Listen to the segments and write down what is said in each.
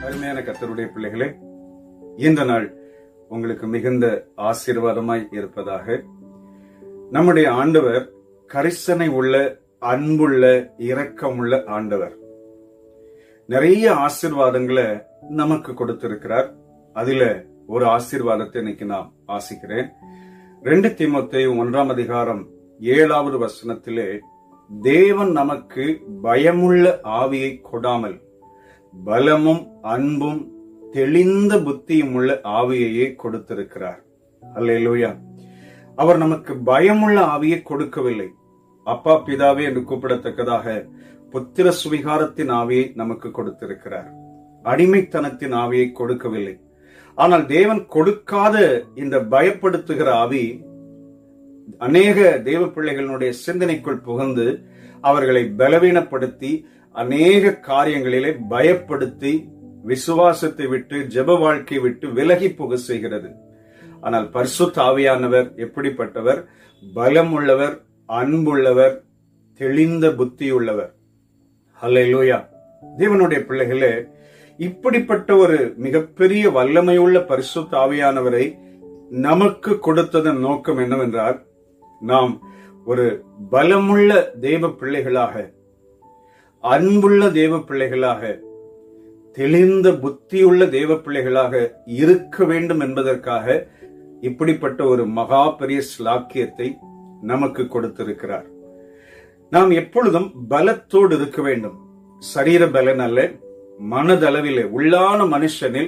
அருமையான கத்தருடைய பிள்ளைகளே இந்த நாள் உங்களுக்கு மிகுந்த ஆசீர்வாதமாய் இருப்பதாக நம்முடைய ஆண்டவர் கரிசனை உள்ள அன்புள்ள இரக்கமுள்ள ஆண்டவர் நிறைய ஆசீர்வாதங்களை நமக்கு கொடுத்திருக்கிறார் அதுல ஒரு ஆசீர்வாதத்தை இன்னைக்கு நான் ஆசிக்கிறேன் ரெண்டு தீமத்தை ஒன்றாம் அதிகாரம் ஏழாவது வசனத்திலே தேவன் நமக்கு பயமுள்ள ஆவியை கொடாமல் பலமும் அன்பும் தெளிந்த புத்தியும் உள்ள ஆவியையே கொடுத்திருக்கிறார் அல்லேலூயா அவர் நமக்கு பயமுள்ள ஆவியை கொடுக்கவில்லை அப்பா பிதாவே என்று கூப்பிடத்தக்கதாக புத்திர சுவிகாரத்தின் ஆவியை நமக்கு கொடுத்திருக்கிறார் அடிமைத்தனத்தின் ஆவியை கொடுக்கவில்லை ஆனால் தேவன் கொடுக்காத இந்த பயப்படுத்துகிற ஆவி அநேக தேவ பிள்ளைகளுடைய சிந்தனைக்குள் புகுந்து அவர்களை பலவீனப்படுத்தி அநேக காரியங்களிலே பயப்படுத்தி விசுவாசத்தை விட்டு ஜெப வாழ்க்கை விட்டு விலகி புக செய்கிறது ஆனால் பரிசுத்த ஆவியானவர் எப்படிப்பட்டவர் பலம் உள்ளவர் அன்புள்ளவர் தெளிந்த புத்தியுள்ளவர் ஹல்லேலூயா தேவனுடைய பிள்ளைகளே இப்படிப்பட்ட ஒரு மிகப்பெரிய வல்லமையுள்ள பரிசுத்த ஆவியானவரை நமக்கு கொடுத்ததன் நோக்கம் என்னவென்றால் நாம் ஒரு பலமுள்ள தேவ பிள்ளைகளாக அன்புள்ள தேவ பிள்ளைகளாக தெளிந்த புத்தியுள்ள தேவ பிள்ளைகளாக இருக்க வேண்டும் என்பதற்காக இப்படிப்பட்ட ஒரு மகா பெரிய ஸ்லாக்கியத்தை நமக்கு கொடுத்திருக்கிறார் நாம் எப்பொழுதும் பலத்தோடு இருக்க வேண்டும் சரீர பலன் அல்ல மனதளவிலே உள்ளான மனுஷனில்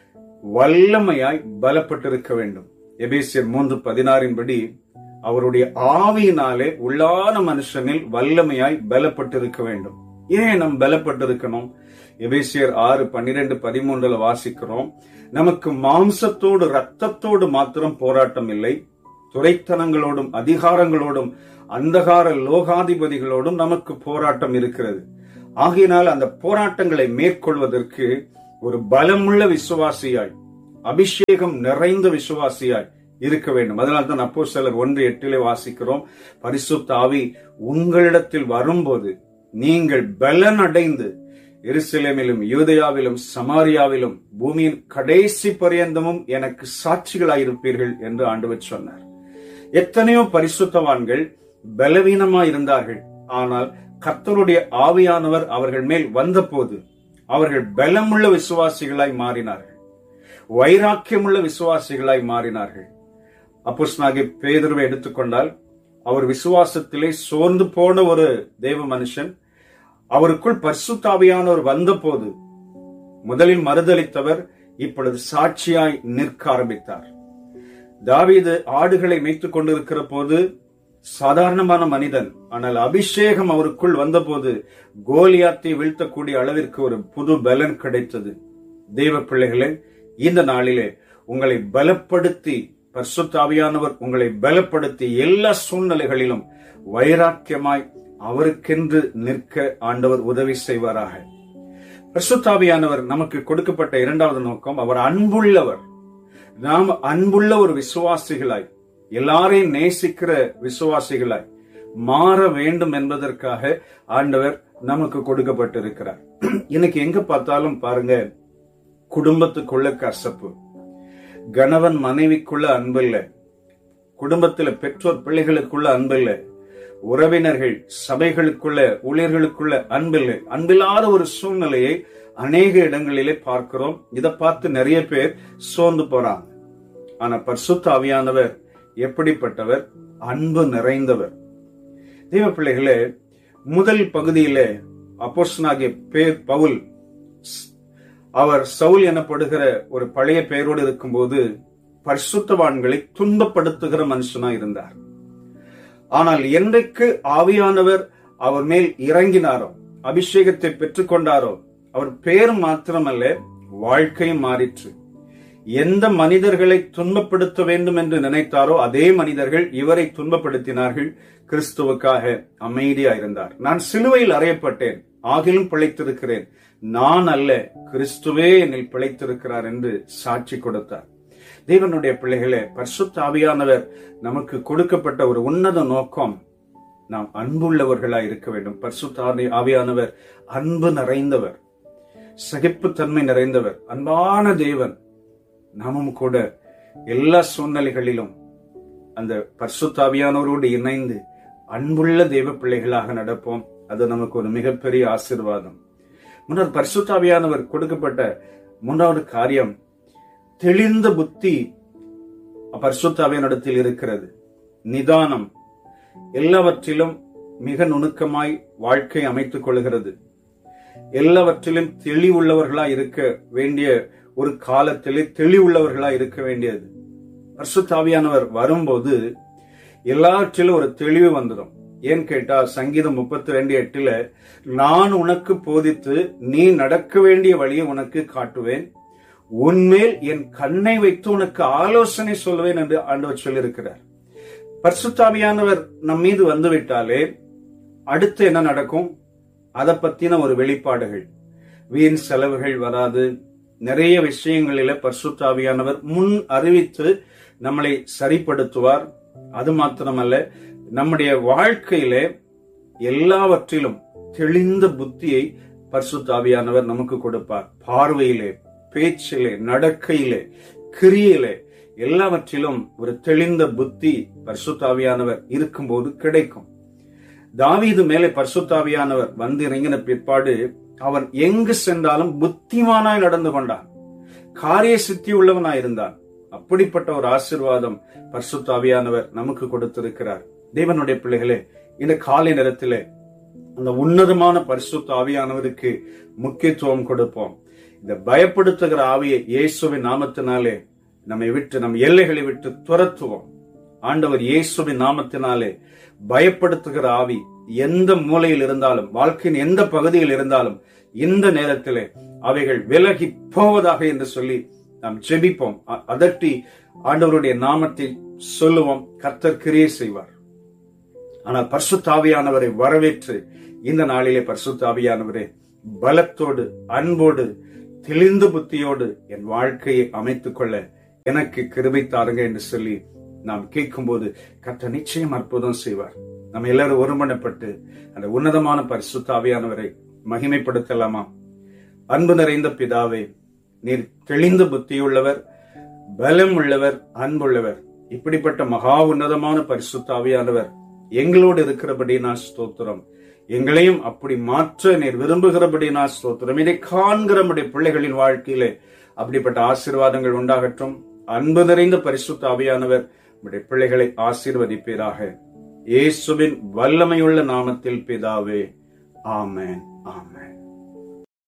வல்லமையாய் பலப்பட்டிருக்க வேண்டும் எபேசியர் மூன்று பதினாறின் படி அவருடைய ஆவியினாலே உள்ளான மனுஷனில் வல்லமையாய் பலப்பட்டிருக்க வேண்டும் ஏன் நம் பலப்பட்டிருக்கணும் எபேசியர் ஆறு பன்னிரெண்டு பதிமூன்றுல வாசிக்கிறோம் நமக்கு மாம்சத்தோடு ரத்தத்தோடு மாத்திரம் போராட்டம் இல்லை துறைத்தனங்களோடும் அதிகாரங்களோடும் அந்தகார லோகாதிபதிகளோடும் நமக்கு போராட்டம் இருக்கிறது ஆகையினால் அந்த போராட்டங்களை மேற்கொள்வதற்கு ஒரு பலமுள்ள விசுவாசியாய் அபிஷேகம் நிறைந்த விசுவாசியாய் இருக்க வேண்டும் அதனால தான் அப்போ சிலர் ஒன்று எட்டிலே வாசிக்கிறோம் பரிசுத்த ஆவி உங்களிடத்தில் வரும்போது நீங்கள் பலன் அடைந்து எருசலேமிலும் யூதயாவிலும் சமாரியாவிலும் பூமியின் கடைசி பரியந்தமும் எனக்கு சாட்சிகளாயிருப்பீர்கள் என்று ஆண்டவர் சொன்னார் எத்தனையோ பரிசுத்தவான்கள் பலவீனமா இருந்தார்கள் ஆனால் கர்த்தருடைய ஆவியானவர் அவர்கள் மேல் வந்தபோது அவர்கள் பலமுள்ள விசுவாசிகளாய் மாறினார்கள் வைராக்கியமுள்ள விசுவாசிகளாய் மாறினார்கள் அப்போஸ்னாகி பேதுருவை எடுத்துக்கொண்டால் அவர் விசுவாசத்திலே சோர்ந்து போன ஒரு தேவ மனுஷன் அவருக்குள் பரிசுத்தாவியானவர் வந்தபோது முதலில் மறுதளித்தவர் இப்பொழுது சாட்சியாய் நிற்க ஆரம்பித்தார் தாவீது ஆடுகளை மேய்த்துக் கொண்டிருக்கிற போது சாதாரணமான மனிதன் ஆனால் அபிஷேகம் அவருக்குள் வந்தபோது கோலியாத்தை வீழ்த்தக்கூடிய அளவிற்கு ஒரு புது பலன் கிடைத்தது தெய்வ பிள்ளைகளே இந்த நாளிலே உங்களை பலப்படுத்தி பரிசுத்தாவியானவர் உங்களை பலப்படுத்தி எல்லா சூழ்நிலைகளிலும் வைராக்கியமாய் அவருக்கென்று நிற்க ஆண்டவர் உதவி செய்வாராக பரிசுத்தாவியானவர் நமக்கு கொடுக்கப்பட்ட இரண்டாவது நோக்கம் அவர் அன்புள்ளவர் நாம் அன்புள்ள ஒரு விசுவாசிகளாய் எல்லாரையும் நேசிக்கிற விசுவாசிகளாய் மாற வேண்டும் என்பதற்காக ஆண்டவர் நமக்கு கொடுக்கப்பட்டிருக்கிறார் இன்னைக்கு எங்க பார்த்தாலும் பாருங்க குடும்பத்துக்குள்ள கசப்பு கணவன் மனைவிக்குள்ள அன்பில்லை குடும்பத்துல பெற்றோர் பிள்ளைகளுக்குள்ள அன்பில்லை உறவினர்கள் சபைகளுக்குள்ள ஊழியர்களுக்குள்ள அன்பில்லை அன்பில்லாத ஒரு சூழ்நிலையை அநேக இடங்களிலே பார்க்கிறோம் இதை பார்த்து நிறைய பேர் சோர்ந்து போறாங்க ஆனா பர்சுத்த ஆவியானவர் எப்படிப்பட்டவர் அன்பு நிறைந்தவர் தெய்வ பிள்ளைகளே முதல் பகுதியிலே அப்போஸ்னாகிய பேர் பவுல் அவர் சவுல் எனப்படுகிற ஒரு பழைய பெயரோடு இருக்கும்போது பரிசுத்தவான்களை துன்பப்படுத்துகிற மனுஷனா இருந்தார் ஆனால் என்றைக்கு ஆவியானவர் அவர் மேல் இறங்கினாரோ அபிஷேகத்தை பெற்றுக்கொண்டாரோ அவர் பேர் மாத்திரமல்ல வாழ்க்கையும் மாறிற்று எந்த மனிதர்களை துன்பப்படுத்த வேண்டும் என்று நினைத்தாரோ அதே மனிதர்கள் இவரை துன்பப்படுத்தினார்கள் கிறிஸ்துவுக்காக அமைதியா இருந்தார் நான் சிலுவையில் அறையப்பட்டேன் ஆகிலும் பிழைத்திருக்கிறேன் நான் அல்ல கிறிஸ்துவே என்னில் பிழைத்திருக்கிறார் என்று சாட்சி கொடுத்தார் தேவனுடைய பிள்ளைகளே பரிசுத்த ஆவியானவர் நமக்கு கொடுக்கப்பட்ட ஒரு உன்னத நோக்கம் நாம் அன்புள்ளவர்களாய் இருக்க வேண்டும் பரிசுத்த ஆவி- ஆவியானவர் அன்பு நிறைந்தவர் சகிப்புத்தன்மை நிறைந்தவர் அன்பான தேவன் நாமும் கூட எல்லா சூழ்நிலைகளிலும் அந்த பரிசுத்தாவியானவரோடு இணைந்து அன்புள்ள தேவ பிள்ளைகளாக நடப்போம் அது நமக்கு ஒரு மிகப்பெரிய ஆசீர்வாதம் முன்னர் பரிசுத்தாவியானவர் கொடுக்கப்பட்ட மூன்றாவது காரியம் தெளிந்த புத்தி பரிசுத்தாவியானிடத்தில் இருக்கிறது நிதானம் எல்லாவற்றிலும் மிக நுணுக்கமாய் வாழ்க்கை அமைத்துக் கொள்கிறது எல்லாவற்றிலும் தெளிவுள்ளவர்களா இருக்க வேண்டிய ஒரு காலத்திலே தெளிவுள்ளவர்களா இருக்க வேண்டியது பரிசுத்தாவியானவர் வரும்போது எல்லாவற்றிலும் ஒரு தெளிவு வந்துடும் ஏன் கேட்டா சங்கீதம் முப்பத்தி ரெண்டு எட்டுல நான் உனக்கு போதித்து நீ நடக்க வேண்டிய வழியை உனக்கு காட்டுவேன் உன்மேல் என் கண்ணை வைத்து உனக்கு ஆலோசனை சொல்வேன் என்று ஆண்டவர் சொல்லியிருக்கிறார் பரிசுத்தாவியானவர் நம் மீது வந்துவிட்டாலே அடுத்து என்ன நடக்கும் அதை பத்தின ஒரு வெளிப்பாடுகள் வீண் செலவுகள் வராது நிறைய விஷயங்களில பரிசுத்தாவியானவர் முன் அறிவித்து நம்மளை சரிப்படுத்துவார் அது மாத்திரமல்ல நம்முடைய வாழ்க்கையில எல்லாவற்றிலும் தெளிந்த புத்தியை பரிசுத்தாவியானவர் நமக்கு கொடுப்பார் பார்வையிலே பேச்சிலே நடக்கையிலே கிரியிலே எல்லாவற்றிலும் ஒரு தெளிந்த புத்தி பரிசுத்தாவியானவர் இருக்கும்போது கிடைக்கும் தாவீது மேலே பரிசுத்தாவியானவர் வந்து இறங்கின பிற்பாடு அவன் எங்கு சென்றாலும் புத்திமானாய் நடந்து கொண்டான் காரிய சித்தி உள்ளவனாய் இருந்தான் அப்படிப்பட்ட ஒரு ஆசிர்வாதம் பரிசுத்தாவியானவர் நமக்கு கொடுத்திருக்கிறார் தேவனுடைய பிள்ளைகளே இந்த காலை நேரத்திலே அந்த உன்னதமான பரிசுத்த ஆவியானவருக்கு முக்கியத்துவம் கொடுப்போம் இந்த பயப்படுத்துகிற ஆவியை இயேசுவின் நாமத்தினாலே நம்மை விட்டு நம் எல்லைகளை விட்டு துரத்துவோம் ஆண்டவர் இயேசுவின் நாமத்தினாலே பயப்படுத்துகிற ஆவி எந்த மூலையில் இருந்தாலும் வாழ்க்கையின் எந்த பகுதியில் இருந்தாலும் இந்த நேரத்திலே அவைகள் விலகி போவதாக என்று சொல்லி நாம் ஜெபிப்போம் அ- அதட்டி ஆண்டவருடைய நாமத்தை சொல்லுவோம் கர்த்தர் கிரியை செய்வார் ஆனால் பரிசுத்தாவியானவரை வரவேற்று இந்த நாளிலே பரிசுத்தாவியானவரே பலத்தோடு அன்போடு தெளிந்த புத்தியோடு என் வாழ்க்கையை அமைத்துக் கொள்ள எனக்கு கிருபை தாருங்க என்று சொல்லி நாம் கேட்கும்போது கர்த்தர் நிச்சயம் அற்புதம் செய்வார் நம்ம எல்லாரும் ஒருமனப்பட்டு அந்த உன்னதமான பரிசுத்தாவியானவரை மகிமைப்படுத்தலாமா அன்பு நிறைந்த பிதாவே நீர் தெளிந்த புத்தியுள்ளவர் பலம் உள்ளவர் அன்புள்ளவர் இப்படிப்பட்ட மகா உன்னதமான பரிசுத்தாவியானவர் எங்களோடு இருக்கிறபடி நான் ஸ்தோத்திரம் எங்களையும் அப்படி மாற்ற நீர் விரும்புகிறபடி நான் ஸ்தோத்திரம் இதை காண்கிற நம்முடைய பிள்ளைகளின் வாழ்க்கையிலே அப்படிப்பட்ட ஆசீர்வாதங்கள் உண்டாகட்டும் அன்பு நிறைந்த பரிசுத்த ஆவியானவர் நம்முடைய பிள்ளைகளை ஆசீர்வதிப்பீராக இயேசுவின் வல்லமையுள்ள நாமத்தில் பிதாவே ஆமென் ஆமென்